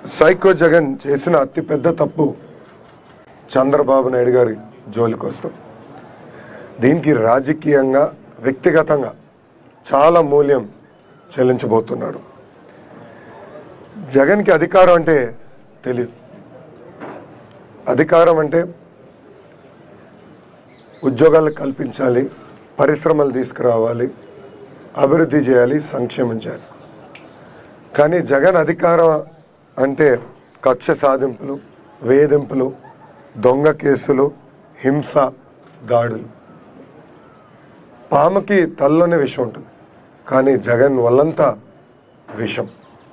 psycho Jagan చేసిన అతిపెద్ద తప్పు చంద్రబాబు నాయుడు గారి జోలికి వస్తాం దీనికి రాజకీయంగా వ్యక్తిగతంగా చాలా మూల్యం చెల్లించబోతున్నాడు జగన్కి అధికారం అంటే తెలియదు అధికారం అంటే ఉద్యోగాలు కల్పించాలి పరిశ్రమలు తీసుకురావాలి అభివృద్ధి చేయాలి సంక్షేమం చేయాలి కానీ జగన్ అధికారం అంటే కక్ష సాధింపులు వేధింపులు దొంగ కేసులు హింస దాడులు పాముకి తల్లోనే విషం ఉంటుంది కానీ జగన్ వల్లంతా విషం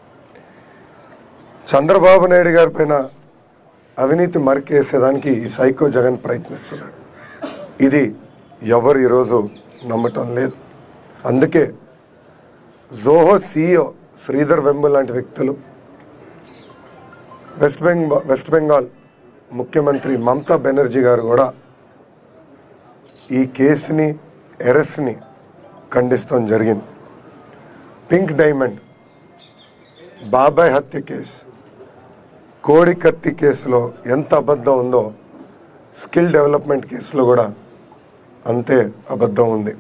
చంద్రబాబు నాయుడు గారి పైన అవినీతి మరికేసేదానికి ఈ సైకో జగన్ ప్రయత్నిస్తున్నాడు ఇది ఎవరు ఈరోజు నమ్మటం లేదు అందుకే జోహో సీఈఓ శ్రీధర్ వెంబు లాంటి వ్యక్తులు వెస్ట్ బెంగాల్ వెస్ట్ బెంగాల్ ముఖ్యమంత్రి మమతా బెనర్జీ గారు కూడా ఈ కేసుని ఎరెస్ట్ని ఖండిస్తాం జరిగింది పింక్ డైమండ్ బాబాయ్ హత్య కేసు కోడి కత్తి కేసులో ఎంత అబద్ధం ఉందో స్కిల్ డెవలప్మెంట్ కేసులో కూడా అంతే అబద్ధం ఉంది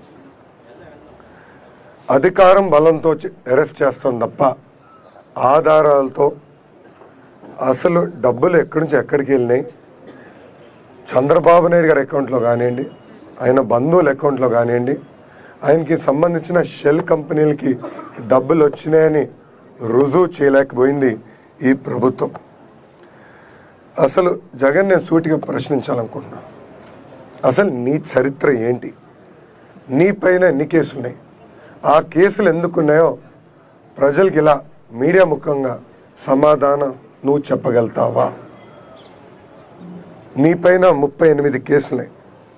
అధికారం బలంతో అరెస్ట్ చేస్తాం తప్ప ఆధారాలతో అసలు డబ్బులు ఎక్కడి నుంచి ఎక్కడికి వెళ్ళినాయి చంద్రబాబు నాయుడు గారి అకౌంట్లో కానివ్వండి ఆయన బంధువుల అకౌంట్లో కానివ్వండి ఆయనకి సంబంధించిన షెల్ కంపెనీలకి డబ్బులు వచ్చినాయని రుజువు చేయలేకపోయింది ఈ ప్రభుత్వం అసలు జగన్ నేను సూటిగా ప్రశ్నించాలనుకుంటున్నా అసలు నీ చరిత్ర ఏంటి నీ పైన ఎన్ని కేసులు ఉన్నాయి ఆ కేసులు ఎందుకున్నాయో ప్రజలకి ఇలా మీడియా ముఖంగా సమాధానం నువ్వు చెప్పగలుగుతావా నీ పైన ముప్పై ఎనిమిది కేసులున్నాయి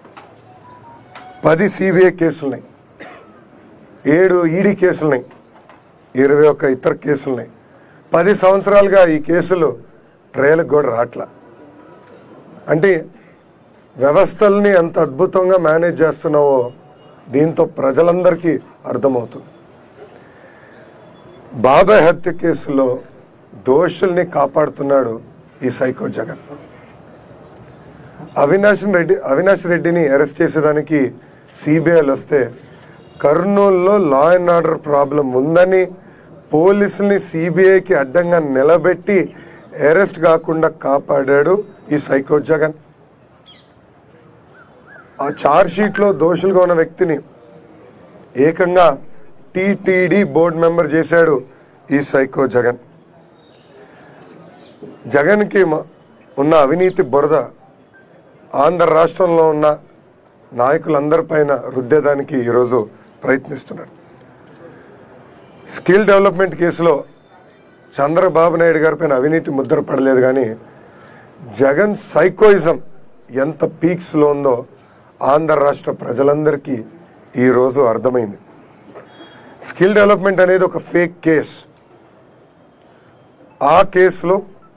పది సిబిఐ కేసులున్నాయి ఏడు ఈడీ కేసులున్నాయి ఇరవై ఒక్క ఇతర కేసులున్నాయి పది సంవత్సరాలుగా ఈ కేసులు ట్రయల్కి కూడా రాట్లా అంటే వ్యవస్థల్ని ఎంత అద్భుతంగా మేనేజ్ చేస్తున్నావో దీంతో ప్రజలందరికీ అర్థమవుతుంది బాబాయ్ హత్య కేసులో దోషుల్ని కాపాడుతున్నాడు ఈ సైకో జగన్ అవినాష్ రెడ్డి అవినాష్ రెడ్డిని అరెస్ట్ చేసేదానికి సిబిఐలు వస్తే కర్నూలులో లా అండ్ ఆర్డర్ ప్రాబ్లం ఉందని పోలీసుల్ని సిబిఐకి అడ్డంగా నిలబెట్టి అరెస్ట్ కాకుండా కాపాడాడు ఈ సైకో జగన్ ఆ చార్జ్ షీట్లో దోషులుగా ఉన్న వ్యక్తిని ఏకంగా టిటిడి బోర్డు మెంబర్ చేశాడు ఈ సైకో జగన్ జగన్కి మ- ఉన్న అవినీతి బురద ఆంధ్ర రాష్ట్రంలో ఉన్న నాయకులందరిపైన రుద్దేదానికి ఈరోజు ప్రయత్నిస్తున్నాడు స్కిల్ డెవలప్మెంట్ కేసులో చంద్రబాబు నాయుడు గారి పైన అవినీతి ముద్ర పడలేదు కానీ జగన్ సైకోయిజం ఎంత పీక్స్లో ఉందో ఆంధ్ర రాష్ట్ర ప్రజలందరికీ ఈరోజు అర్థమైంది స్కిల్ డెవలప్మెంట్ అనేది ఒక ఫేక్ కేస్ ఆ కేసులో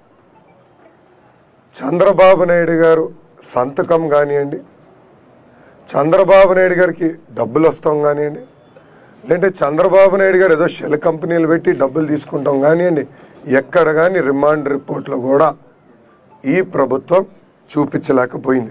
చంద్రబాబు నాయుడు గారు సంతకం కానివ్వండి చంద్రబాబు నాయుడు గారికి డబ్బులు వస్తాం కానివ్వండి లేదంటే చంద్రబాబు నాయుడు గారు ఏదో షెల్ కంపెనీలు పెట్టి డబ్బులు తీసుకుంటాం కానివ్వండి ఎక్కడ కానీ రిమాండ్ రిపోర్ట్లో కూడా ఈ ప్రభుత్వం చూపించలేకపోయింది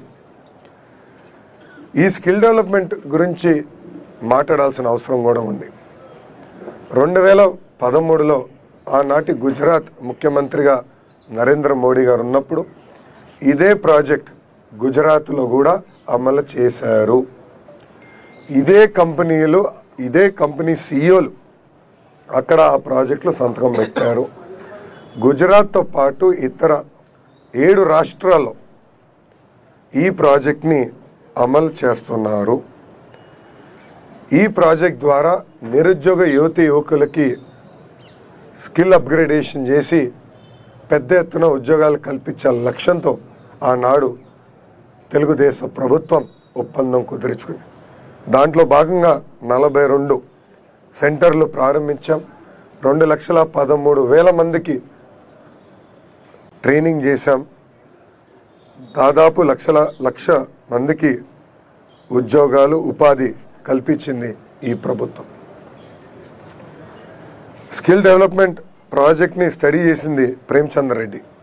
ఈ స్కిల్ డెవలప్మెంట్ గురించి మాట్లాడాల్సిన అవసరం కూడా ఉంది రెండు వేల పదమూడులో ఆనాటి గుజరాత్ ముఖ్యమంత్రిగా నరేంద్ర మోడీ గారు ఉన్నప్పుడు ఇదే ప్రాజెక్ట్ గుజరాత్లో కూడా అమలు చేశారు ఇదే కంపెనీలు ఇదే కంపెనీ సీఈఓలు అక్కడ ఆ ప్రాజెక్టులో సంతకం పెట్టారు గుజరాత్తో పాటు ఇతర ఏడు రాష్ట్రాల్లో ఈ ప్రాజెక్ట్ని అమలు చేస్తున్నారు ఈ ప్రాజెక్ట్ ద్వారా నిరుద్యోగ యువతి యువకులకి స్కిల్ అప్గ్రేడేషన్ చేసి పెద్ద ఎత్తున ఉద్యోగాలు కల్పించే లక్ష్యంతో ఆనాడు తెలుగుదేశం ప్రభుత్వం ఒప్పందం కుదుర్చుకుంది దాంట్లో భాగంగా నలభై రెండు సెంటర్లు ప్రారంభించాం రెండు లక్షల పదమూడు వేల మందికి ట్రైనింగ్ చేశాం దాదాపు లక్షల లక్ష మందికి ఉద్యోగాలు ఉపాధి కల్పించింది ఈ ప్రభుత్వం స్కిల్ డెవలప్మెంట్ ప్రాజెక్ట్ని స్టడీ చేసింది ప్రేమచంద్ర రెడ్డి